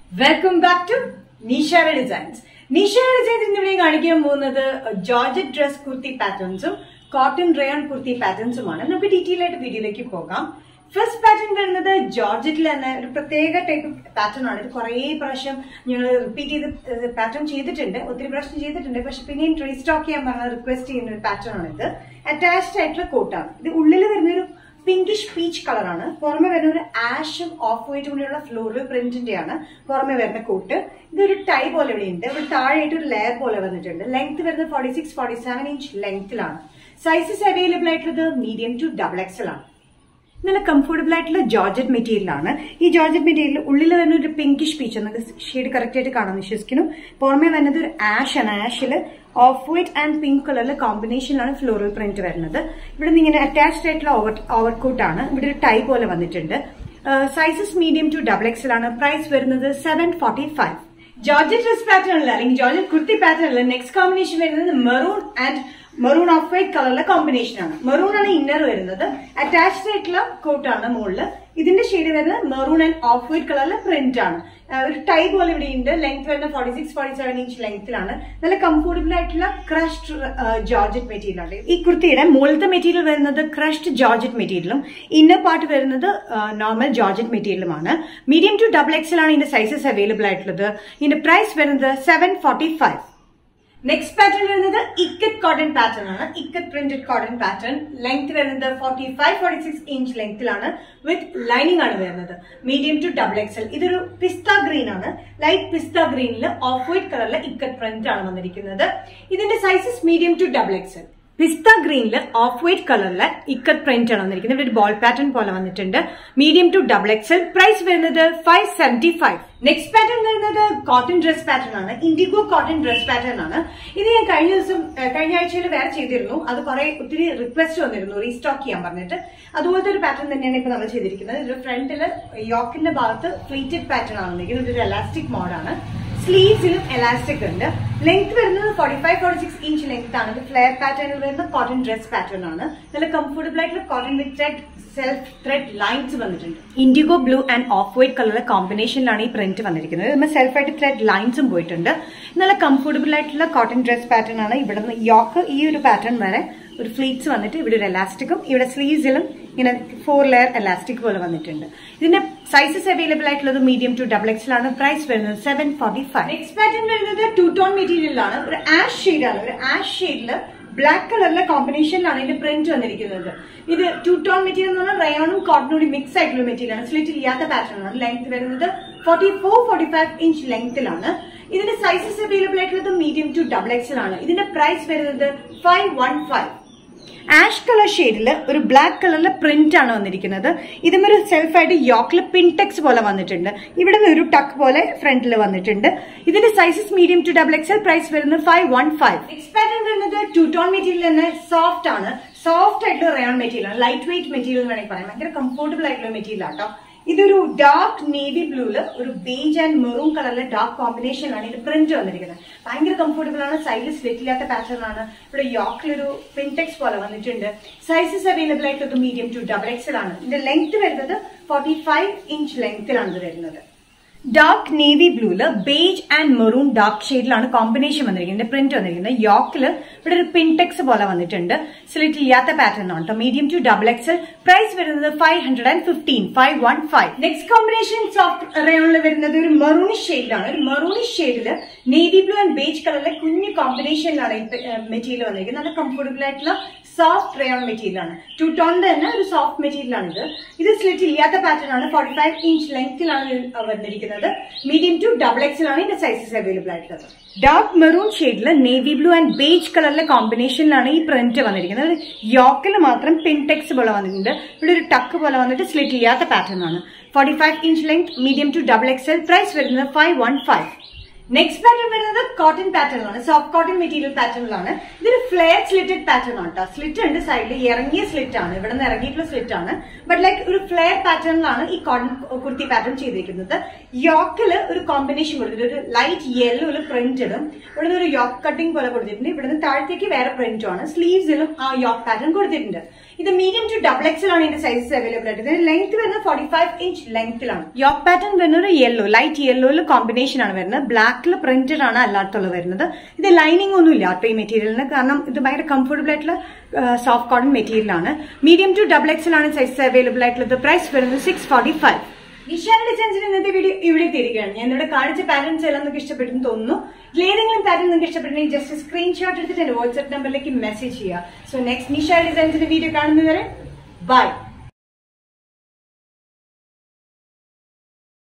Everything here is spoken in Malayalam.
welcome back to Nishara designs Nishara designs ഇന്നിവിടെ കാണിക്കാൻ പോകുന്നത് ജോർജറ്റ് ഡ്രസ് കുർത്തി പാറ്റേൺസും കോട്ടൺ റയോൺ കുർത്തി പാറ്റേൺസുമാണ് നമുക്ക് ഡീറ്റെയിൽ ആയിട്ട് വീഡിയോയിലേക്ക് പോകാം ഫസ്റ്റ് പാറ്റേൺ വരുന്നത് ജോർജറ്റിൽ തന്നെ ഒരു പ്രത്യേക ടൈപ്പ് പാറ്റേൺ ആണ് ഇത് കുറേ പ്രാവശ്യം ഞങ്ങൾ റിപ്പീറ്റ് ചെയ്ത് പാറ്റേൺ ചെയ്തിട്ടുണ്ട് ഒത്തിരി പ്രാവശ്യം ചെയ്തിട്ടുണ്ട് പക്ഷെ പിന്നെയും റീസ്റ്റോക്ക് ചെയ്യാൻ പറഞ്ഞ റിക്വസ്റ്റ് ചെയ്യുന്ന ഒരു പാറ്റേൺ ആണ് ഇത് അറ്റാച്ച്ഡ് ആയിട്ടുള്ള കോട്ടാണ് ഇത് ഉള്ളിൽ വരുന്ന ഒരു പിങ്കിഷ് പീച്ച് കളറാണ് പുറമെ വരുന്ന ഒരു ആഷും ഓഫ് വൈറ്റ് കൂടിയുള്ള ഫ്ലോറൽ പ്രിന്റിന്റെ ആണ് പുറമെ വരുന്ന കോട്ട് ഇതൊരു ടൈ പോലെ ഇവിടെ ഉണ്ട് ഇവിടെ താഴെയായിട്ട് ഒരു ലെയർ പോലെ വന്നിട്ടുണ്ട് ലെങ്ത് വരുന്നത് forty six forty seven inch ലെങ്ത്തിലാണ് സൈസസ് അവൈലബിൾ ആയിട്ടുള്ളത് മീഡിയം ടു ഡബിൾ എക്സൽ ആണ് നല്ല കംഫർട്ടബിൾ ആയിട്ടുള്ള ജോർജറ്റ് മെറ്റീരിയൽ ആണ് ഈ ജോർജറ്റ് മെറ്റീരിയൽ ഉള്ളിൽ വരുന്ന ഒരു പിങ്കിഷ് പീച്ച് നമുക്ക് ഷെയ്ഡ് കറക്റ്റ് ആയിട്ട് കാണാൻ വിശ്വസിക്കുന്നു പുറമെ വരുന്നത് ഒരു ആഷ് ആണ് ആഷിൽ ഓഫ് വൈറ്റ് ആൻഡ് പിങ്ക് കളറിലെ കോമ്പിനേഷനിലാണ് ഫ്ലോറൽ പ്രിന്റ് വരുന്നത് ഇവിടെ നിന്ന് ഇങ്ങനെ അറ്റാച്ച്ഡ് ആയിട്ടുള്ള ഓവർ ഓവർകോട്ട് ആണ് ഇവിടെ ഒരു ടൈ പോലെ വന്നിട്ടുണ്ട് sizes medium to double XL ആണ് പ്രൈസ് വരുന്നത് seven forty five georgette dress പാറ്റേണിൽ അല്ലെങ്കിൽ ജോർജറ്റ് കുർത്തി പാറ്റേണിൽ നെക്സ്റ്റ് കോമ്പിനേഷൻ വരുന്നത് maroon and maroon off white കളറിലെ കോമ്പിനേഷൻ ആണ് മെറൂൺ ആണ് ഇന്നർ വരുന്നത് അറ്റാച്ച്ഡ് ആയിട്ടുള്ള കോട്ടാണ് മുകളിൽ ഇതിന്റെ ഷെയ്ഡ് വരുന്നത് മെറൂൺ ആൻഡ് ഓഫ് വൈറ്റ് കളറിലെ പ്രിന്റ് ആണ് ഒരു ടൈ പോലെ ഇവിടെ ഉണ്ട് ലെങ്ത് വരുന്നത് forty six forty seven inch ലെങ്ത്തിലാണ് നല്ല കംഫോർട്ടബിൾ ആയിട്ടുള്ള ക്രഷ്ഡ് ജോർജറ്റ് മെറ്റീരിയൽ ആണ് ഈ കുർത്തിയുടെ മുകളിലത്തെ മെറ്റീരിയൽ വരുന്നത് ക്രഷ്ഡ് ജോർജറ്റ് മെറ്റീരിയലും ഇന്നർ പാർട്ട് വരുന്നത് നോർമൽ ജോർജറ്റ് മെറ്റീരിയലുമാണ് മീഡിയം ടു ഡബിൾ എക്സൽ ആണ് ഇതിന്റെ സൈസസ് അവൈലബിൾ ആയിട്ടുള്ളത് ഇതിന്റെ പ്രൈസ് വരുന്നത് seven forty five next pattern വരുന്നത് ഇക്കറ്റ് കോട്ടൺ പാറ്റേൺ ആണ് ikat printed cotton pattern length വരുന്നത് forty five forty six inch ലെങ്ത്തിലാണ് വിത്ത് ലൈനിങ് ആണ് വരുന്നത് മീഡിയം ടു ഡബിൾ എക്സൽ ഇതൊരു പിസ്ത ഗ്രീൻ ആണ് ലൈറ്റ് പിസ്ത ഗ്രീനിൽ ഓഫ് വൈറ്റ് കളറിലെ ഇക്കറ്റ് പ്രിന്റ് ആണ് വന്നിരിക്കുന്നത് ഇതിന്റെ sizes medium to double XL pista ഗ്രീനിൽ ഓഫ് വൈറ്റ് കളറിലെ ഇക്കറ്റ് പ്രിന്റ് ആണ് വന്നിരിക്കുന്നത് ഇവിടെ ഒരു ബോൾ പാറ്റേൺ പോലെ വന്നിട്ടുണ്ട് medium to double XL price വരുന്നത് five seventy five next pattern വരുന്നത് കോട്ടൺ ഡ്രസ് പാറ്റേൺ ആണ് ഇൻഡിഗോ കോട്ടൺ ഡ്രസ് പാറ്റേൺ ആണ് ഇത് ഞാൻ കഴിഞ്ഞ ദിവസം കഴിഞ്ഞ ആഴ്ചയിൽ വേറെ ചെയ്തിരുന്നു അത് കുറെ ഒത്തിരി റിക്വസ്റ്റ് വന്നിരുന്നു റീസ്റ്റോക്ക് ചെയ്യാൻ പറഞ്ഞിട്ട് അതുപോലത്തെ ഒരു പാറ്റേൺ തന്നെയാണ് ഇപ്പൊ നമ്മൾ ചെയ്തിരിക്കുന്നത് ഇത് ഫ്രണ്ടില് യോക്കിന്റെ ഭാഗത്ത് ഫ്ലീറ്റഡ് പാറ്റേൺ ആണ് വന്നിരിക്കുന്നത് ഒരു എലാസ്റ്റിക് മോഡാണ് സ്ലീവ്സിലും എലാസ്റ്റിക് ഉണ്ട് ലെങ്ത് വരുന്നത് forty five forty six inch length ആണ് ഇത് ഫ്ലെയർ പാറ്റേണിൽ വരുന്ന കോട്ടൺ ഡ്രസ് പാറ്റേൺ ആണ് നല്ല കംഫർട്ടബിൾ ആയിട്ടുള്ള cotton with thread self thread lines വന്നിട്ടുണ്ട് indigo blue and off white കളറിലെ കോമ്പിനേഷനിലാണ് ഈ പ്രിന്റ് വന്നിരിക്കുന്നത് നമ്മൾ സെൽഫായിട്ട് ത്രെഡ് ലൈൻസും പോയിട്ടുണ്ട് നല്ല കംഫർട്ടബിൾ ആയിട്ടുള്ള കോട്ടൺ ഡ്രസ് പാറ്റേൺ ആണ് ഇവിടെ നിന്ന് യോക്ക് ഈ ഒരു പാറ്റേൺ വരെ ഒരു ഫ്ലീറ്റ്സ് വന്നിട്ട് ഇവിടെ ഒരു എലാസ്റ്റിക്കും ഇവിടെ സ്ലീവ്സിലും ഇങ്ങനെ ഫോർ ലെയർ എലാസ്റ്റിക് പോലെ വന്നിട്ടുണ്ട് ഇതിന്റെ സൈസസ് അവൈലബിൾ ആയിട്ടുള്ളത് മീഡിയം ടു ഡബിൾ എക്സൽ ആണ് പ്രൈസ് വരുന്നത് seven forty five next pattern വരുന്നത് ടു ടോൺ മെറ്റീരിയലാണ് ഒരു ആഷ് ഷെയ്ഡാണ് ഒരു ആഷ് ഷെയ്ഡില് ബ്ലാക്ക് കളറിലെ കോമ്പിനേഷനിലാണ് ഇതിന്റെ പ്രിന്റ് വന്നിരിക്കുന്നത് ഇത് ടു ടോൺ മെറ്റീരിയൽ എന്ന് പറഞ്ഞാൽ റയോണും കോട്ടണും കൂടി മിക്സ് ആയിട്ടുള്ള മെറ്റീരിയൽ ആണ് സ്ലിറ്റ് ഇല്ലാത്ത പാറ്റേൺ ആണ് ലെങ്ത് വരുന്നത് forty four forty five inch ലെങ്ത്തിലാണ് ഇതിന്റെ സൈസസ് അവൈലബിൾ ആയിട്ടുള്ളത് മീഡിയം ടു ഡബിൾ എക്സൽ ആണ് ഇതിന്റെ പ്രൈസ് വരുന്നത് five one five ash colour ഷെയ്ഡിൽ ഒരു ബ്ലാക്ക് കളറിലെ പ്രിന്റ് ആണ് വന്നിരിക്കുന്നത് ഇതും ഒരു സെൽഫായിട്ട് യോക്കിൽ പിൻടെക്സ് പോലെ വന്നിട്ടുണ്ട് ഇവിടെ ഒരു ടക്ക് പോലെ ഫ്രണ്ടിൽ വന്നിട്ടുണ്ട് ഇതിന്റെ sizes medium to double XL price വരുന്നത് five one five next pattern വരുന്നത് ടു ടോൺ മെറ്റീരിയൽ തന്നെ സോഫ്റ്റ് ആണ് സോഫ്റ്റ് ആയിട്ടുള്ള റയോൺ മെറ്റീരിയൽ ആണ് ലൈറ്റ് വെയിറ്റ് മെറ്റീരിയൽ എന്ന് വേണമെങ്കിൽ പറയാം ഭയങ്കര കംഫർട്ടബിൾ ആയിട്ടുള്ള മെറ്റീരിയൽ ആട്ടോ ഇതൊരു ഡാർക്ക് നേവി ബ്ലൂല് ഒരു ബേജ് ആൻഡ് മെറൂൺ കളറിലെ ഡാർക്ക് കോമ്പിനേഷനിലാണ് ഇത് പ്രിന്റ് വന്നിരിക്കുന്നത് ഭയങ്കര കംഫർട്ടബിൾ ആണ് സൈഡിൽ സ്ലിറ്റ് ഇല്ലാത്ത പാറ്റേൺ ആണ് ഇവിടെ യോക്കിലൊരു പിൻടെക്സ് പോലെ വന്നിട്ടുണ്ട് സൈസസ് അവൈലബിൾ ആയിട്ടുള്ളത് മീഡിയം ടു ഡബിൾ എക്സൽ ആണ് ഇതിന്റെ ലെങ്ത് വരുന്നത് ഫോർട്ടി ഫൈവ് ഇഞ്ച് ലെങ്ത്തിലാണ് ഇത് വരുന്നത് ഡാർക്ക് നേവി ബ്ലൂല് ബേജ് ആൻഡ് മെറൂൺ ഡാർക്ക് ഷെയ്ഡിലാണ് കോമ്പിനേഷൻ വന്നിരിക്കുന്നത് പ്രിന്റ് വന്നിരിക്കുന്നത് യോക്കില് ഇവിടെ ഒരു പിൻടെക്സ് പോലെ വന്നിട്ടുണ്ട് സ്ലിറ്റ് ഇല്ലാത്ത പാറ്റേൺ ആണ് കേട്ടോ medium to double XL price വരുന്നത് five hundred and fifteen five one five next combination soft റയോണിൽ വരുന്നത് ഒരു മെറൂണിഷ് ഷെയ്ഡിലാണ് ഒരു മെറൂണിഷ് ഷെയ്ഡില് നേവി ബ്ലൂ ആൻഡ് ബേജ് കളറിലെ കുഞ്ഞു കോമ്പിനേഷനിലാണ് ഈ മെറ്റീരിയൽ വന്നിരിക്കുന്നത് നല്ല കംഫർട്ടബിൾ ആയിട്ടുള്ള സോഫ്റ്റ് റയോൺ മെറ്റീരിയൽ ആണ് ടു ടോണിന്റെ തന്നെ ഒരു സോഫ്റ്റ് മെറ്റീരിയൽ ആണ് ഇത് ഇത് സ്ലിറ്റ് ഇല്ലാത്ത പാറ്റേൺ ആണ് ഫോർട്ടി ഫൈവ് ഇഞ്ച് ലെങ്ത്തിലാണ് വന്നിരിക്കുന്നത് മീഡിയം ടു ഡബിൾ എക്സൽ ആണ് ഇതിന്റെ സൈസസ് അവൈലബിൾ ആയിട്ടുള്ളത് ഡാർക്ക് മെറൂൺ ഷെയ്ഡിൽ നേവി ബ്ലൂ ആൻഡ് ബേജ് കളറിലെ കോമ്പിനേഷനിലാണ് ഈ പ്രിന്റ് വന്നിരിക്കുന്നത് യോക്കിൽ മാത്രം പിൻടെക്സ് പോലെ വന്നിട്ടുണ്ട് ഇവിടെ ഒരു ടക്ക് പോലെ വന്നിട്ട് സ്ലിറ്റ് ഇല്ലാത്ത പാറ്റേൺ ആണ് forty five inch length medium to double XL price വരുന്നത് five one five next pattern വരുന്നത് കോട്ടൺ പാറ്റേണിലാണ് സോഫ്റ്റ് കോട്ടൺ മെറ്റീരിയൽ പാറ്റേണിലാണ് ഇതൊരു ഫ്ലെയർ സ്ലിറ്റഡ് പാറ്റേൺ ആണ് കേട്ടോ സ്ലിറ്റ് ഉണ്ട് സൈഡിൽ ഇറങ്ങിയ സ്ലിറ്റ് ആണ് ഇവിടെ നിന്ന് ഇറങ്ങിയിട്ടുള്ള സ്ലിറ്റ് ആണ് ബട്ട് ലൈക്ക് ഒരു ഫ്ലെയർ പാറ്റേണിലാണ് ഈ കോട്ടൺ കുർത്തി പാറ്റേൺ ചെയ്തിരിക്കുന്നത് യോക്കില് ഒരു കോമ്പിനേഷൻ കൊടുത്തിട്ട് ഒരു ലൈറ്റ് യെല്ലോയില് പ്രിന്റഡും ഇവിടെ ഒരു യോക്ക് കട്ടിംഗ് പോലെ കൊടുത്തിട്ടുണ്ട് ഇവിടുന്ന് താഴത്തേക്ക് വേറെ പ്രിന്റും ആണ് സ്ലീവ്സിലും ആ യോക്ക് പാറ്റേൺ കൊടുത്തിട്ടുണ്ട് ഇത് മീഡിയം ടു ഡബിൾ എക്സൽ ആണ് ഇതിന്റെ സൈസസ് അവൈലബിൾ ആയിട്ട് ഇതിന്റെ ലെങ്ത് വരുന്നത് ഫോർട്ടി ഫൈവ് ഇഞ്ച് ലെങ്ത്തിലാണ് യോക്ക് പാറ്റേൺ വരുന്നത് യെല്ലോ ലൈറ്റ് യെല്ലോയിൽ കോമ്പിനേഷൻ ആണ് വരുന്നത് ബ്ലാക്കിൽ പ്രിന്റഡ് ആണ് അല്ലാത്തുള്ളത് വരുന്നത് ഇത് ലൈനിങ് ഒന്നും ഇല്ല ഈ മെറ്റീരിയലിന് കാരണം ഇത് ഭയങ്കര കംഫർട്ടബിൾ ആയിട്ടുള്ള സോഫ്റ്റ് കോട്ടൺ മെറ്റീരിയൽ ആണ് മീഡിയം ടു ഡബിൾ എക്സൽ ആണ് സൈസസ് അവൈലബിൾ ആയിട്ടുള്ളത് പ്രൈസ് വരുന്നത് സിക്സ് ഫോർട്ടി ഫൈവ് നിഷാൻ ഡിസൈൻസിന് ഇന്നത്തെ വീഡിയോ ഇവിടെ എത്തിയിരിക്കുകയാണ് ഞാൻ ഇവിടെ കാണിച്ച പാറ്റേൺസ് എല്ലാം നിങ്ങൾക്ക് ഇഷ്ടപ്പെട്ടെന്ന് തോന്നുന്നു ഇതിലേതെങ്കിലും പാറ്റേൺ നിങ്ങൾക്ക് ഇഷ്ടപ്പെട്ടെങ്കിൽ ജസ്റ്റ് സ്ക്രീൻഷോട്ട് എടുത്തിട്ട് എന്റെ വാട്സ്ആപ്പ് നമ്പറിലേക്ക് മെസ്സേജ് ചെയ്യുക സോ നെക്സ്റ്റ് നിഷ ഡിസൈൻസിന്റെ വീഡിയോ കാണുന്നവരെ ബൈ